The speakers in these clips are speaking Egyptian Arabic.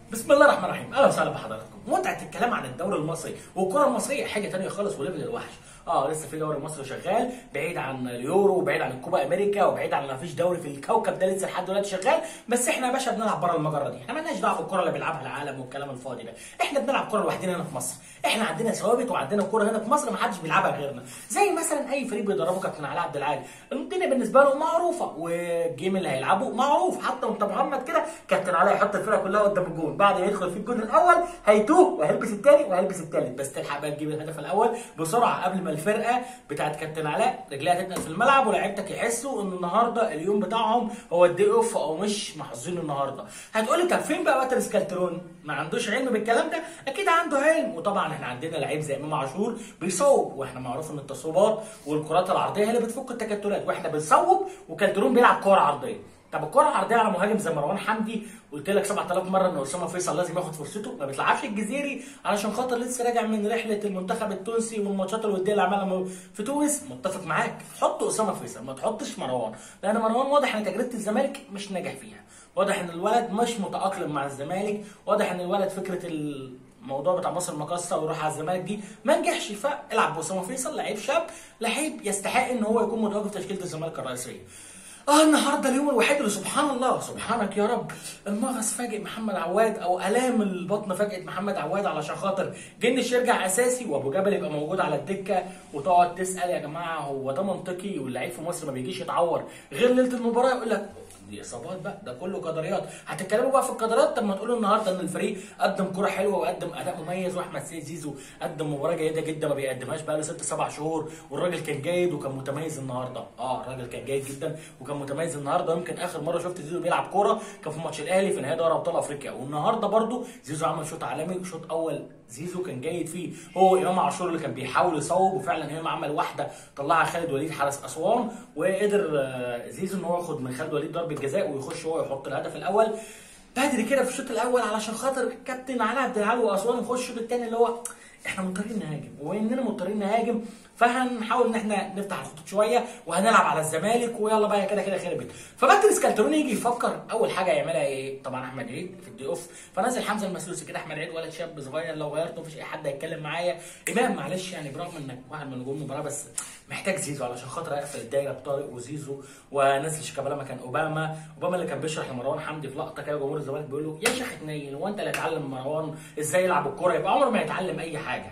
بسم الله الرحمن الرحيم اهلا وسهلا بحضراتكم متعه الكلام عن الدوري المصري والكره المصريه حاجه تانية خالص وليفل الوحش اه لسه في دوري مصري شغال بعيد عن اليورو وبعيد عن الكوبا امريكا وبعيد عن ما فيش دوري في الكوكب ده لسه لحد دلوقتي شغال بس احنا يا باشا بنلعب بره المجره دي احنا مالناش دعوه بالكره اللي بيلعبها العالم والكلام الفاضي ده احنا بنلعب كره لوحدنا هنا في مصر احنا عندنا ثوابت وعندنا كره هنا في مصر ما حدش بيلعبها غيرنا زي مثلا اي فريق بيدربه كابتن علاء عبد العال الدنيا بالنسبه له معروفه والجيم اللي هيلعبه معروف حتى وانت مغمض كده كابتن علاء يحط الفرقه كلها قدام الجون بعد ما يدخل في الجون الاول هيتوه وهيلبس الثاني وهيلبس الثالث بس تلحق بقى تجيب الهدف الاول بسرعه قبل ما الفرقه بتاعت كابتن علاء رجليها تتنقل في الملعب ولاعيبتك يحسوا ان النهارده اليوم بتاعهم هو الدي اوف او مش محظوظين النهارده هتقولي طب فين بقى واتر سكالترون ما عندوش علم بالكلام ده اكيد عنده علم وطبعا احنا عندنا لعيب زي امام عاشور بيصوب واحنا معروف ان التصويبات والكرات العرضيه هي اللي بتفك التكتلات واحنا بنصوب وكالترون بيلعب كوره عرضيه طب الكره العرضيه على مهاجم زي مروان حمدي قلت لك 7000 مره ان اسامه فيصل لازم ياخد فرصته ما بتلعبش الجزيري علشان خاطر لسه راجع من رحله المنتخب التونسي والماتشات الوديه اللي عملها في تونس متفق معاك حط اسامه فيصل ما تحطش مروان لان مروان واضح ان تجربه الزمالك مش ناجح فيها واضح ان الولد مش متاقلم مع الزمالك واضح ان الولد فكره الموضوع بتاع مصر المقاصه ويروح على الزمالك دي ما نجحش فالعب باسامه فيصل لعيب شاب لعيب يستحق ان هو يكون متواجد في تشكيله الزمالك الرئيسيه اه النهارده اليوم الوحيد اللي سبحان الله سبحانك يا رب المغص فاجئ محمد عواد او الام البطن فاجئت محمد عواد علشان خاطر جنش يرجع اساسي وابو جبل يبقى موجود على الدكه وتقعد تسال يا جماعه هو ده منطقي واللعيب في مصر ما بيجيش يتعور غير ليله المباراه يقول لك دي اصابات بقى ده كله قدريات هتتكلموا بقى في القدرات طب ما تقولوا النهارده ان الفريق قدم كره حلوه وقدم اداء مميز واحمد سيد زيزو قدم مباراه جيده جدا ما بيقدمهاش بقى له ست سبع شهور والراجل كان جيد وكان متميز النهارده اه الراجل كان جيد جدا وكان متميز النهارده يمكن اخر مره شفت زيزو بيلعب كوره كان في ماتش الاهلي في نهائي دوري ابطال افريقيا والنهارده برده زيزو عمل شوط عالمي شوط اول زيزو كان جيد فيه هو امام عاشور اللي كان بيحاول يصوب وفعلا امام عمل واحده طلعها خالد وليد حارس اسوان وقدر زيزو ان هو ياخد من خالد وليد ضربه جزاء ويخش هو يحط الهدف الاول بدري كده في الشوط الاول علشان خاطر كابتن علاء عبد العال واسوان يخش الشوط الثاني اللي هو احنا مضطرين نهاجم واننا مضطرين نهاجم فهنحاول ان احنا نفتح الخطوط شويه وهنلعب على الزمالك ويلا بقى كده كده خربت فباتريس سكالتروني يجي يفكر اول حاجه يعملها ايه طبعا احمد عيد في الدي اوف فنزل حمزه المسلوسي كده احمد عيد ولد شاب صغير لو غيرته مفيش اي حد هيتكلم معايا امام معلش يعني برغم انك واحد من نجوم المباراه بس محتاج زيزو علشان خاطر اقفل الدايره بطارق وزيزو ونزل شيكابالا مكان اوباما اوباما اللي كان بيشرح لمروان حمدي في لقطه كده جمهور الزمالك بيقول له يا شيخ اتنين هو انت اللي هتعلم مروان ازاي يلعب الكوره يبقى عمره ما يتعلم اي حاجه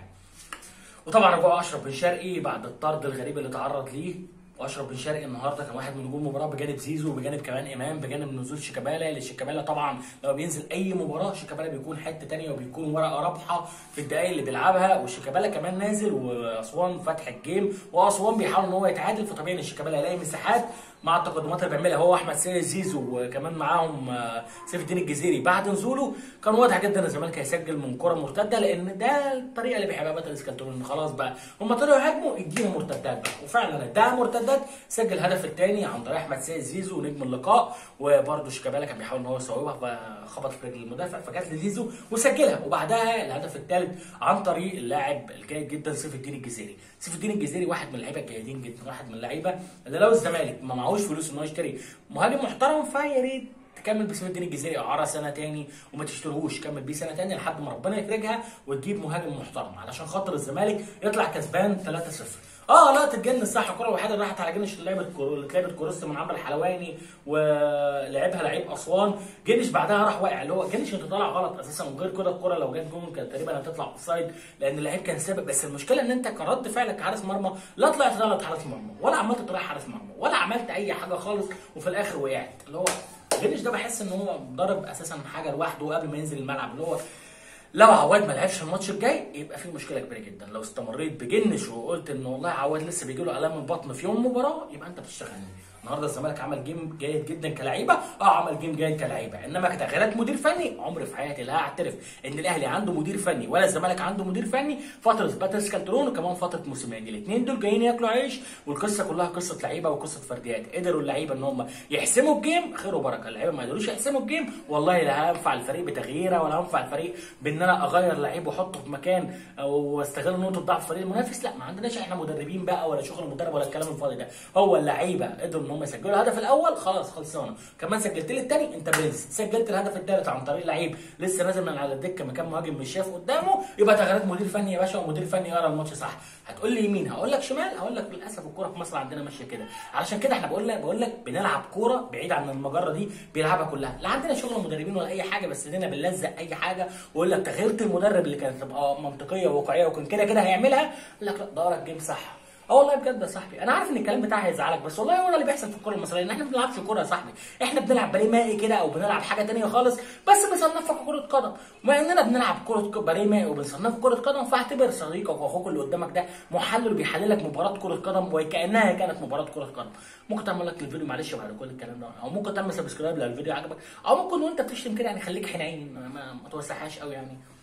وطبعا رجوع اشرف بن شرقي بعد الطرد الغريب اللي تعرض ليه واشرف بن شرقي النهارده كان واحد من نجوم المباراه بجانب زيزو وبجانب كمان امام بجانب نزول شيكابالا اللي شيكابالا طبعا لما بينزل اي مباراه شيكابالا بيكون حته ثانيه وبيكون ورقه رابحه في الدقائق اللي بيلعبها وشيكابالا كمان نازل واسوان فاتح الجيم واسوان بيحاول ان هو يتعادل فطبيعي ان شيكابالا يلاقي مساحات مع التقدمات اللي بيعملها هو احمد سيد زيزو وكمان معاهم سيف الدين الجزيري بعد نزوله كان واضح جدا ان الزمالك هيسجل من كره مرتده لان ده الطريقه اللي بيحبها باتريس كالترون خلاص بقى هم طلعوا يهاجموا ادينا مرتدات بقى وفعلا اداها مرتدات سجل الهدف الثاني عن طريق احمد سيد زيزو نجم اللقاء وبرده شيكابالا كان بيحاول ان هو يصوبها فخبط في رجل المدافع فجت لزيزو وسجلها وبعدها الهدف الثالث عن طريق اللاعب الجيد جدا سيف الدين الجزيري سيف الدين الجزيري واحد من اللعيبه الجيدين جدا واحد من اللعيبه اللي لو الزمالك ما معهوش فلوس ان هو يشتري مهاجم محترم فيا ريت تكمل بسيف الدين الجزيري اعاره سنه تاني وما تشتريهوش كمل بيه سنه تاني لحد ما ربنا يفرجها وتجيب مهاجم محترم علشان خاطر الزمالك يطلع كسبان 3-0 اه لا تتجنن صح الكره الوحيده اللي راحت على جنش اللي لعبت اللي اتلعبت كورست من عمرو الحلواني ولعبها لعيب اسوان جنش بعدها راح واقع اللي هو جنش انت طالع غلط اساسا وغير كده الكره لو جت جون كانت تقريبا هتطلع اوفسايد لان اللعيب كان سابق بس المشكله ان انت كرد فعلك كحارس مرمى لا طلعت غلط حارس مرمى ولا عملت تراعي حارس مرمى ولا عملت اي حاجه خالص وفي الاخر وقعت اللي هو جنش ده بحس ان هو ضرب اساسا حاجه لوحده قبل ما ينزل الملعب اللي هو لو عواد ما لعبش الماتش الجاي يبقى في مشكله كبيره جدا لو استمريت بجنش وقلت ان والله عواد لسه بيجي له الام البطن في يوم مباراه يبقى انت بتشتغل النهارده الزمالك عمل جيم جيد جدا كلعيبه اه عمل جيم جيد كلعيبه انما كتغييرات مدير فني عمري في حياتي لا اعترف ان الاهلي عنده مدير فني ولا الزمالك عنده مدير فني فتره باتريس كالترون وكمان فتره موسيماني الاثنين دول جايين ياكلوا عيش والقصه كلها قصه لعيبه وقصه فرديات قدروا اللعيبه ان هم يحسموا الجيم خير وبركه اللعيبه ما قدروش يحسموا الجيم والله لا هينفع الفريق بتغييره ولا هينفع الفريق بان انا اغير لعيب واحطه في مكان او استغل نقطه ضعف الفريق المنافس لا ما عندناش احنا مدربين بقى ولا شغل مدرب ولا الكلام الفاضي ده هو اللعيبه قدروا ان هم يسجلوا الهدف الاول خلاص خلصانه كمان سجلت لي الثاني انت برنس سجلت الهدف الثالث عن طريق لعيب لسه نازل من على الدكه مكان مهاجم مش شايف قدامه يبقى تغييرات مدير فني يا باشا ومدير فني يقرا الماتش صح هتقول لي يمين هقول لك شمال هقول لك للاسف الكوره في مصر عندنا ماشيه كده علشان كده احنا بقول لك بقول لك بنلعب كوره بعيد عن المجره دي بيلعبها كلها لا عندنا شغل مدربين ولا اي حاجه بس دينا بنلزق اي حاجه ويقول لك تغيير المدرب اللي كانت تبقى منطقيه وواقعيه وكان كده كده هيعملها يقول لك لا دورك الجيم صح اه والله بجد يا صاحبي انا عارف ان الكلام بتاعي هيزعلك بس والله هو ده اللي بيحصل في الكوره المصريه ان احنا ما بنلعبش كوره يا صاحبي احنا بنلعب باليه مائي كده او بنلعب حاجه تانية خالص بس بنصنفها كره قدم وبما اننا بنلعب كره باليه مائي وبنصنفها كره قدم فاعتبر صديقك واخوك اللي قدامك ده محلل بيحلل لك مباراه كره قدم وكانها كانت مباراه كره قدم ممكن تعمل لك الفيديو معلش بعد كل الكلام ده او ممكن تعمل سبسكرايب لو الفيديو عجبك او ممكن وانت بتشتم كده يعني خليك حنين ما, ما توسعهاش قوي يعني